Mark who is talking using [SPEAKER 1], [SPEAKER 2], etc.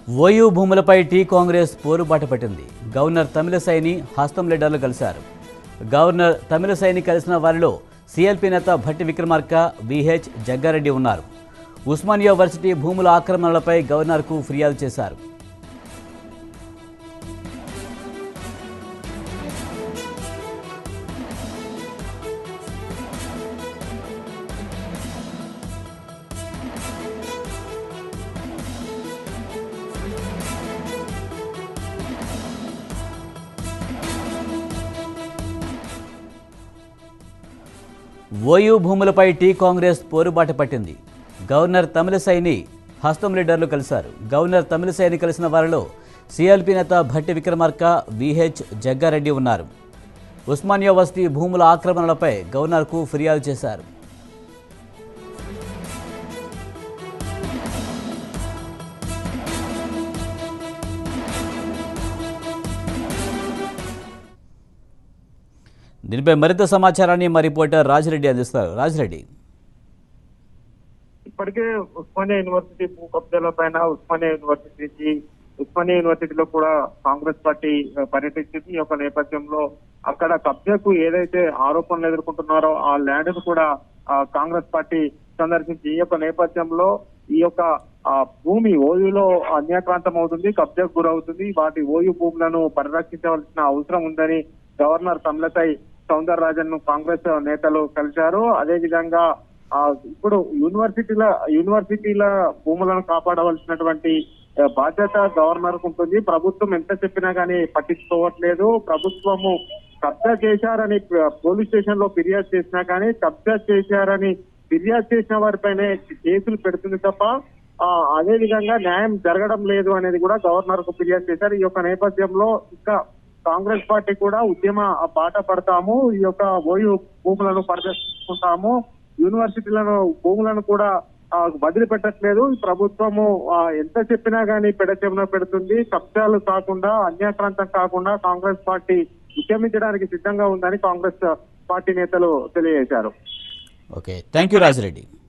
[SPEAKER 1] OU భూములపై tea Congress పోరుబాట పట్టింది governor తమిళసైని హస్తం లీడర్లు కలిశారు గవర్నర్ తమిళసైని కలిసిన వారిలో సిఎల్పి నేత భట్టి విక్రమార్క విహెచ్ జగ్గారెడ్డి ఉన్నారు ఉస్మానియా వర్సిటీ భూముల ఆక్రమణలపై గవర్నర్కు ఫిర్యాదు చేశారు ఓయూ భూములపై టీ కాంగ్రెస్ పోరుబాట పట్టింది గవర్నర్ తమిళసైని హస్తం లీడర్లు కలిశారు గవర్నర్ తమిళసైని కలిసిన వారిలో సిఎల్పి నేత భట్టి విక్రమార్క విహెచ్ జగ్గారెడ్డి ఉన్నారు ఉస్మానియా వస్తీ భూముల ఆక్రమణలపై గవర్నర్కు ఫిర్యాదు చేశారు దీనిపై మరింత సమాచారాన్ని మా రిపోర్టర్ రాజిరెడ్డి అందిస్తారు రాజిరెడ్డి
[SPEAKER 2] ఇప్పటికే ఉస్మానియా యూనివర్సిటీ భూ కబ్జాల పైన ఉస్మానియా యూనివర్సిటీకి ఉస్మానియా యూనివర్సిటీలో కూడా కాంగ్రెస్ పార్టీ ఆ, పర్యటించింది ఈ యొక్క నేపథ్యంలో అక్కడ కబ్జాకు ఏదైతే ఆరోపణలు ఎదుర్కొంటున్నారో ఆ ల్యాండ్ ను కూడా ఆ, కాంగ్రెస్ పార్టీ సందర్శించి ఈ యొక్క నేపథ్యంలో ఈ యొక్క ఆ, భూమి ఓయూలో అన్యాక్రాంతం అవుతుంది కబ్జాకు గురవుతుంది వాటి ఓయూ భూములను పరిరక్షించవలసిన అవసరం ఉందని గవర్నర్ తమిళసై సౌందరరాజన్ ను కాంగ్రెస్ నేతలు కలిశారు అదే విధంగా ఆ ఇప్పుడు యూనివర్సిటీల యూనివర్సిటీల భూములను కాపాడవలసినటువంటి ఆ, బాధ్యత గవర్నర్ కు ఉంటుంది ప్రభుత్వం ఎంత చెప్పినా గానీ పట్టించుకోవట్లేదు ప్రభుత్వము కబ్జా చేశారని ఆ, పోలీస్ స్టేషన్ లో ఫిర్యాదు చేసినా కానీ కబ్జా చేశారని ఫిర్యాదు చేసిన వారిపైనే కేసులు పెడుతుంది తప్ప ఆ, అదే విధంగా న్యాయం జరగడం లేదు అనేది కూడా గవర్నర్ కు ఫిర్యాదు చేశారు ఈ యొక్క నేపథ్యంలో ఇంకా కాంగ్రెస్ పార్టీ కూడా ఉద్యమ బాట పడతాము ఈ యొక్క ఓయూ భూములను పరిరక్షించుకుంటాము యూనివర్సిటీలను భూములను కూడా ఆ, వదిలిపెట్టట్లేదు ఈ ప్రభుత్వము ఆ, ఎంత చెప్పినా గానీ పెడచెవిన పెడుతుంది కబ్జాలు కాకుండా అన్యాక్రాంతం కాకుండా కాంగ్రెస్ పార్టీ ఉద్యమించడానికి సిద్ధంగా ఉందని కాంగ్రెస్ పార్టీ నేతలు తెలియజేశారు
[SPEAKER 1] ఓకే థ్యాంక్ యూ రాజిరెడ్డి